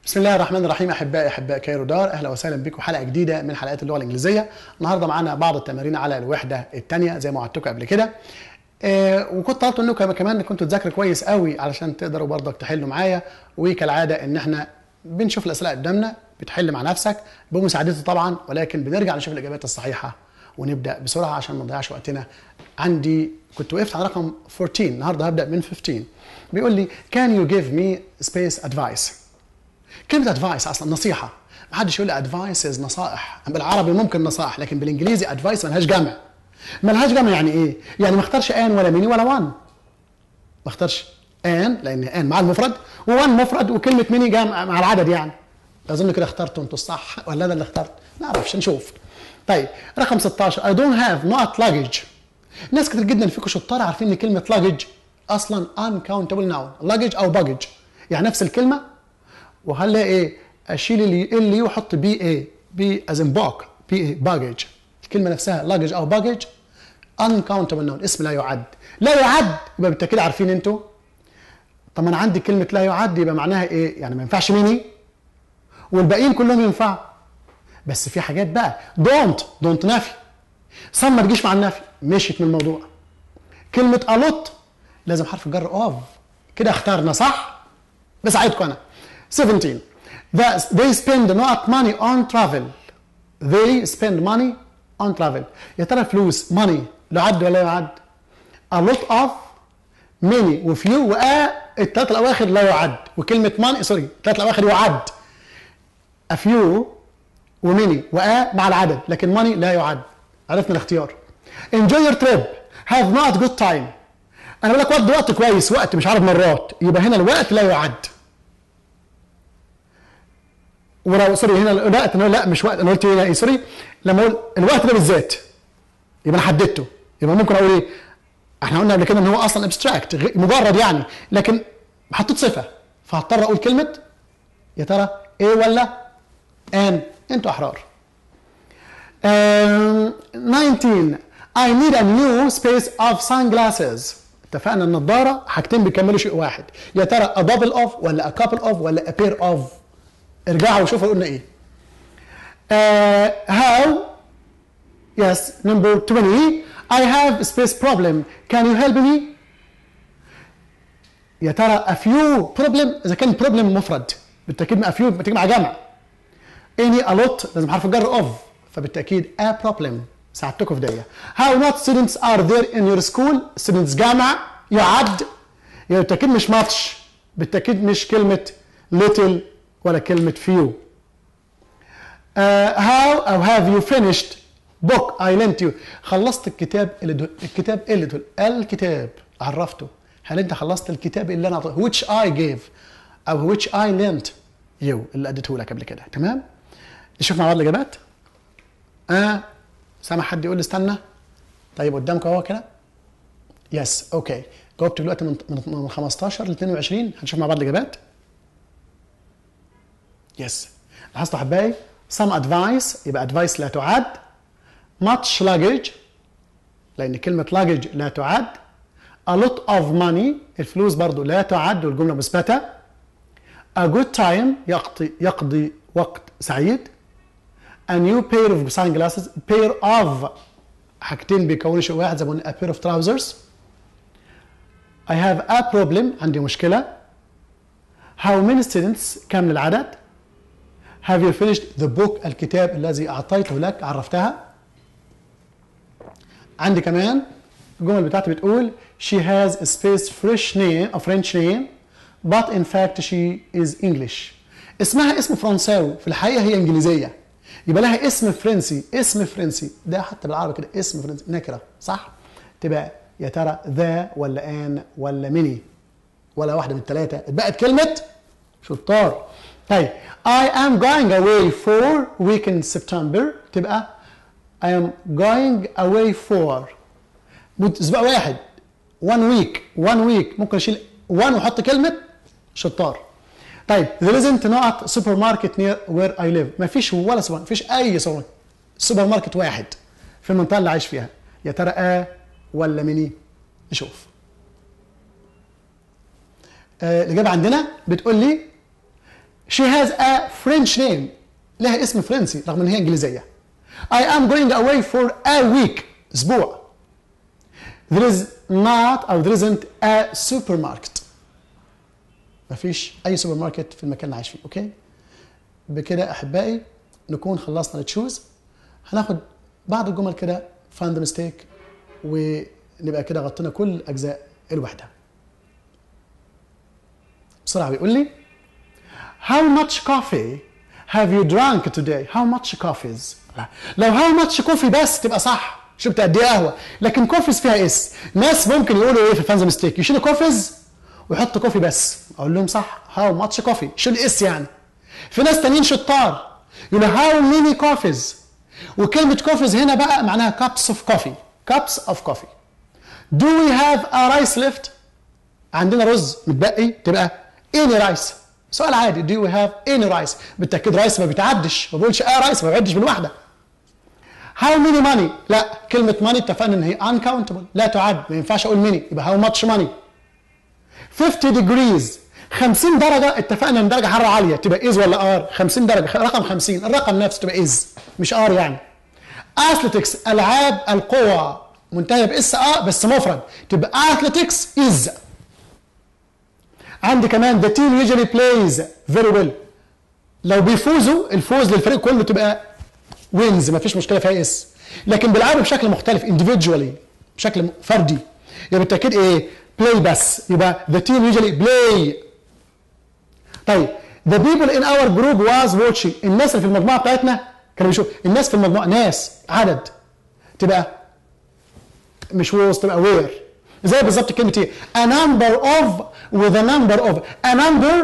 بسم الله الرحمن الرحيم احبائي احباء كايرو دار اهلا وسهلا بكم حلقه جديده من حلقات اللغه الانجليزيه النهارده معانا بعض التمارين على الوحده الثانيه زي ما وعدتكم قبل كده آه وكنت طلبت منكم كمان كنتوا تذاكروا كويس قوي علشان تقدروا برضك تحلوا معايا وكالعاده ان احنا بنشوف الاسئله قدامنا بتحل مع نفسك بمساعدتي طبعا ولكن بنرجع نشوف الاجابات الصحيحه ونبدا بسرعه عشان ما نضيعش وقتنا عندي كنت وقفت على رقم 14 النهارده هبدا من 15 بيقول لي can you give me space advice كلمة ادفايس اصلا نصيحة ما حدش يقول لي ادفايسز نصائح بالعربي ممكن نصائح لكن بالانجليزي ادفايس ملهاش جمع ملهاش جمع يعني ايه؟ يعني ما اختارش ان ولا ميني ولا وان ما اختارش ان لان ان مع المفرد ووان مفرد وكلمة ميني جايه مع العدد يعني اظن كده اخترتوا انتوا الصح ولا انا اللي اخترت؟ ما اعرفش نشوف طيب رقم 16 I don't have not luggage ناس كتير جدا فيكم شطار عارفين ان كلمة luggage اصلا uncountable noun luggage او baggage يعني نفس الكلمة وهلا ايه اشيل اللي اللي واحط بي اي بي از ان باك بي اي باجج الكلمه نفسها لاجج او باجج uncountable نون اسم لا يعد لا يعد يبقى بالتاكيد عارفين انتوا طب انا عندي كلمه لا يعد يبقى معناها ايه يعني ما ينفعش ميني والباقيين كلهم ينفعوا بس في حاجات بقى دونت دونت نافي صم ما تجيش مع النفي مشيت من الموضوع كلمه الوت لازم حرف جر اوف كده اخترنا صح بساعدكم انا 17 That they spend not money on travel they spend money on travel يا ترى فلوس money لا يعد ولا يعد a lot of many وفيو وآ الثلاثة الأواخر لا يعد وكلمة money سوري الثلاثة الأواخر يعد a few وميني وآ مع العدد لكن money لا يعد عرفنا الاختيار enjoy your trip have not good time أنا بقول لك وقت وقت كويس وقت مش عارف مرات يبقى هنا الوقت لا يعد ولو سوري هنا لا انا لا مش وقت انا قلت هنا ايه سوري لما اقول الوقت ده بالذات يبقى انا حددته يبقى ممكن اقول ايه احنا قلنا قبل كده ان هو اصلا ابستراكت مجرد يعني لكن حطيت صفه فهضطر اقول كلمه يا ترى ايه ولا ان انتوا احرار um, 19 I need a new space of sunglasses اتفقنا النضاره حاجتين بيكملوا شيء واحد يا ترى a double of ولا a couple of ولا a pair of ارجعوا وشوفوا قلنا ايه uh, how yes number 20 I have space problem can you help me يا ترى a few problem اذا كان problem مفرد بالتاكيد a few بتيجي مع جمع any a lot لازم حرف الجر of فبالتاكيد a problem ساعدتكم في دقيقه how not students are there in your school students جمع يعد يعني بالتاكيد مش ماتش بالتاكيد مش كلمه little ولا كلمة few. Uh, how أو have you finished book I lent you خلصت الكتاب اللي دول الكتاب اللي دول الكتاب عرفته هل أنت خلصت الكتاب اللي أنا أعطيه which I gave أو which I lent you اللي أديته لك قبل كده تمام؟ نشوف مع بعض الإجابات؟ آه سامع حد يقول لي استنى طيب قدامك أهو كده يس أوكي جاوبت دلوقتي من من 15 ل 22 هنشوف مع بعض الإجابات يس لاحظتوا احبائي some advice يبقى advice لا تعد much luggage لان كلمه luggage لا تعد a lot of money الفلوس برضو لا تعد والجمله مثبته a good time يقضي يقضي وقت سعيد a new pair of sunglasses pair of حاجتين بيكونوا شيء واحد زي ما قلنا a pair of trousers I have a problem عندي مشكله how many students كم للعدد Have you finished the book الكتاب الذي أعطيته لك عرفتها؟ عندي كمان الجمل بتاعتي بتقول she has a space French name a French name but in fact she is English اسمها اسم فرنساوي في الحقيقة هي إنجليزية يبقى لها اسم فرنسي اسم فرنسي ده حتى بالعربي كده اسم فرنسي نكرة صح؟ تبقى يا ترى ذا ولا ان ولا ميني ولا واحدة من الثلاثة اتبقت كلمة شطار طيب I am going away for week in September تبقى I am going away for اسبوع واحد one week one week ممكن اشيل one واحط كلمة شطار طيب there isn't not supermarket near where I live ما فيش ولا سوبر ما فيش اي سوبر سوبر ماركت واحد في المنطقة اللي عايش فيها يا ترى اه ولا ميني نشوف آه الإجابة عندنا بتقول لي she has a French name لها اسم فرنسي رغم ان هي انجليزيه I am going away for a week اسبوع there is not او there isn't a supermarket مفيش اي سوبر ماركت في المكان اللي عايش فيه اوكي بكده احبائي نكون خلصنا التشوز هناخد بعض الجمل كده find the mistake ونبقى كده غطينا كل اجزاء الوحده بسرعه بيقول لي How much coffee have you drunk today? How much coffees? لا. لو how much coffee بس تبقى صح شربت قد ايه قهوه لكن كوفيز فيها اس ناس ممكن يقولوا ايه في الفانزا ميستيك يشيلوا كوفيز ويحطوا كوفي بس اقول لهم صح هاو ماتش كوفي شيل اس يعني في ناس تانيين شطار يقولوا هاو ميني كوفيز وكلمه كوفيز هنا بقى معناها كابس اوف كوفي كابس اوف كوفي Do we have a rice left؟ عندنا رز متبقي تبقى any rice سؤال عادي do we have any rice بالتاكيد رايس ما بيتعدش ما بقولش اه رايس ما بيعدش بالواحده how many money لا كلمه money اتفقنا ان هي uncountable لا تعد ما ينفعش اقول many يبقى how much money 50 degrees 50 درجه اتفقنا ان درجه حراره عاليه تبقى از ولا ار 50 درجه رقم 50 الرقم نفسه تبقى از مش ار يعني اثليتكس العاب القوى منتهيه باس اه بس مفرد تبقى اثليتكس از عندي كمان the team usually plays very well لو بيفوزوا الفوز للفريق كله تبقى wins مفيش مشكله فيها اس لكن بيلعبوا بشكل مختلف individually بشكل فردي يبقى بالتاكيد ايه play بس يبقى the team usually play طيب the people in our group was watching الناس اللي في المجموعه بتاعتنا كانوا بيشوفوا الناس في المجموعه ناس عدد تبقى مش was تبقى where زي بالظبط كلمه ايه a number of with a number of a number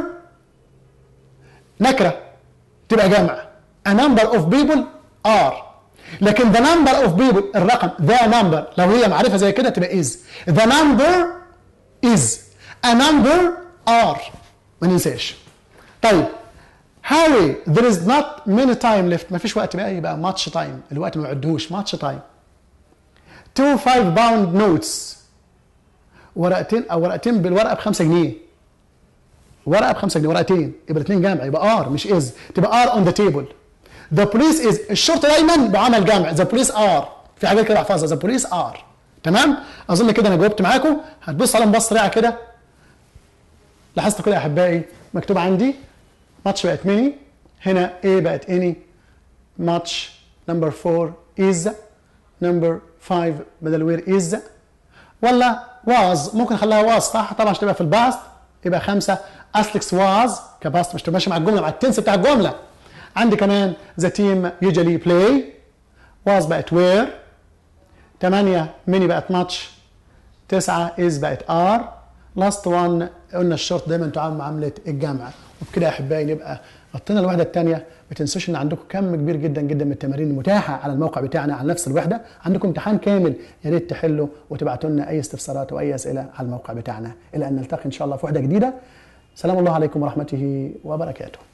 نكره تبقى جمع a number of people are لكن the number of people الرقم the number لو هي معرفه زي كده تبقى is the number is a number are ما ننساش طيب هاوي there is not many time left ما فيش وقت بقى يبقى much time الوقت ما يعدهوش much time two five pound notes ورقتين او ورقتين بالورقه ب 5 جنيه ورقه ب 5 جنيه ورقتين يبقى الاثنين جمع يبقى ار مش از تبقى ار اون ذا تيبل ذا بوليس از الشرطه دايما بعمل جمع ذا بوليس ار في حاجات كده بحفظها ذا بوليس ار تمام اظن كده انا جاوبت معاكم هتبص على بص سريعه كده لاحظت كده يا احبائي مكتوب عندي ماتش بقت ميني هنا ايه بقت اني ماتش نمبر 4 از نمبر 5 بدل وير از ولا واز ممكن اخليها واز صح طبعا عشان تبقى في الباست يبقى خمسه اسلكس واز كباست مش تبقى ماشي مع الجمله مع التنس بتاع الجمله عندي كمان ذا تيم يوجوالي بلاي واز بقت وير 8 ميني بقت ماتش 9 از بقت ار لاست 1 قلنا الشرط دايما تعامل معامله الجامعه وبكده يا احبائي نبقى غطينا الوحده الثانيه ما تنسوش ان عندكم كم كبير جدا جدا من التمارين المتاحه على الموقع بتاعنا على نفس الوحده عندكم امتحان كامل يا ريت تحلوا وتبعتوا لنا اي استفسارات واي اسئله على الموقع بتاعنا الى ان نلتقي ان شاء الله في وحده جديده سلام الله عليكم ورحمته وبركاته